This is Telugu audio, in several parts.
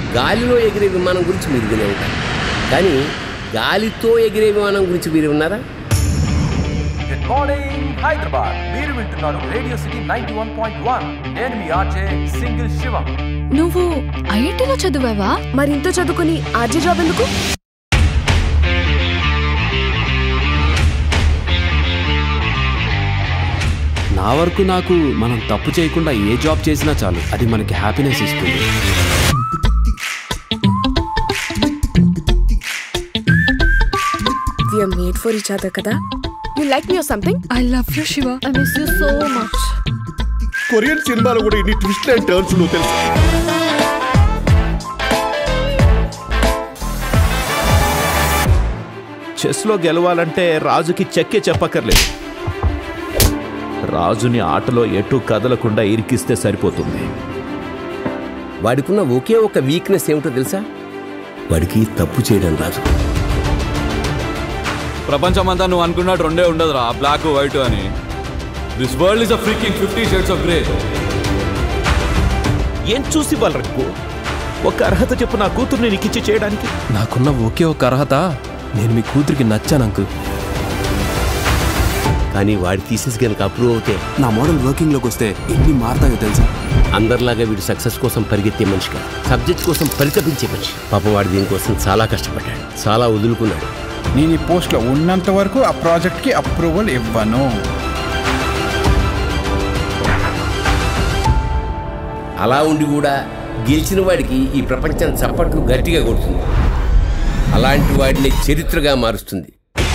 గాలిలో ఎగిరే విమానం గురించి మీరు వినే ఉంటారు కానీ గాలితో ఎగిరే విమానం గురించి మీరు విన్నారా గుడ్ మార్నింగ్ హైదరాబాద్ మీరు వింటున్నారు radio city ninety one point one నేను మీ ఆర్జే సింగిల్ శివం నువ్వు ఐఐటిలో చదివావా మరింత చదువుకుని ఆర్జీ జాబ్ ఎందుకు నా వరకు నాకు మనం తప్పు చేయకుండా ఏ జాబ్ చేసినా చాలు అది మనకి హ్యాపీనెస్ ఇస్తుంది we're made for each other కదా you like me something I love you Shiva I miss you so much Korean సినిమాలో కూడా ఇన్ని ట్విస్ట్ అండ్ టర్న్స్ నువ్వు తెలుసు చెస్లో గెలవాలంటే రాజుకి చెక్కే చెప్పక్కర్లేదు రాజుని ఆటలో ఎటు కదలకుండా ఇరికిస్తే సరిపోతుంది వాడికున్న ఒకే ఒక వీక్నెస్ ఏమిటో తెలుసా వాడికి తప్పు చేయడం రాదు ప్రపంచమంతా నువ్వు అనుకున్నట్టు రెండే ఉండదురా బ్లాక్ వైట్ అని this world is a freaking fifty shades of grey ఏం చూసి వాళ్ళకు ఒక అర్హత చెప్పు నా కూతుర్ని నీకిచ్చి చేయడానికి నాకున్న ఒకే ఒక అర్హత నేను మీ కూతురికి నచ్చాను అంకుల్ కానీ వాడి థీసిస్ కనుక అప్రూవ్ అవుతే నా మోడల్ వర్కింగ్లోకి వస్తే ఎన్ని మారుతాయో తెలుసా అందరిలాగా వీడు సక్సెస్ కోసం పరిగెత్తే మనిషి కాదు సబ్జెక్ట్ కోసం పరితపించే మనిషి పాపం వాడు దీనికోసం చాలా కష్టపడ్డాడు చాలా వదులుకున్నాడు నేను ఈ పోస్ట్లో ఉన్నంత వరకు ఆ ప్రాజెక్ట్కి అప్రూవల్ ఇవ్వను అలా ఉండి కూడా గెలిచిన వాడికి ఈ ప్రపంచం చప్పట్లు గట్టిగా కొడుతుంది అలాంటి వాడిని చరిత్రగా మారుస్తుంది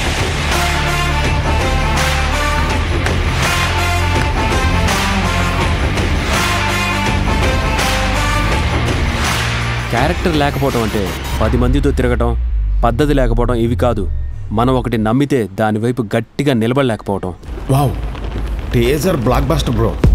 క్యారెక్టర్ లేకపోవడం అంటే పది మందితో తిరగటం పద్ధతి లేకపోవడం ఇవి కాదు మనం ఒకటి నమ్మితే దాని వైపు గట్టిగా నిలబడలేకపోవటం wow teaser blockbuster bro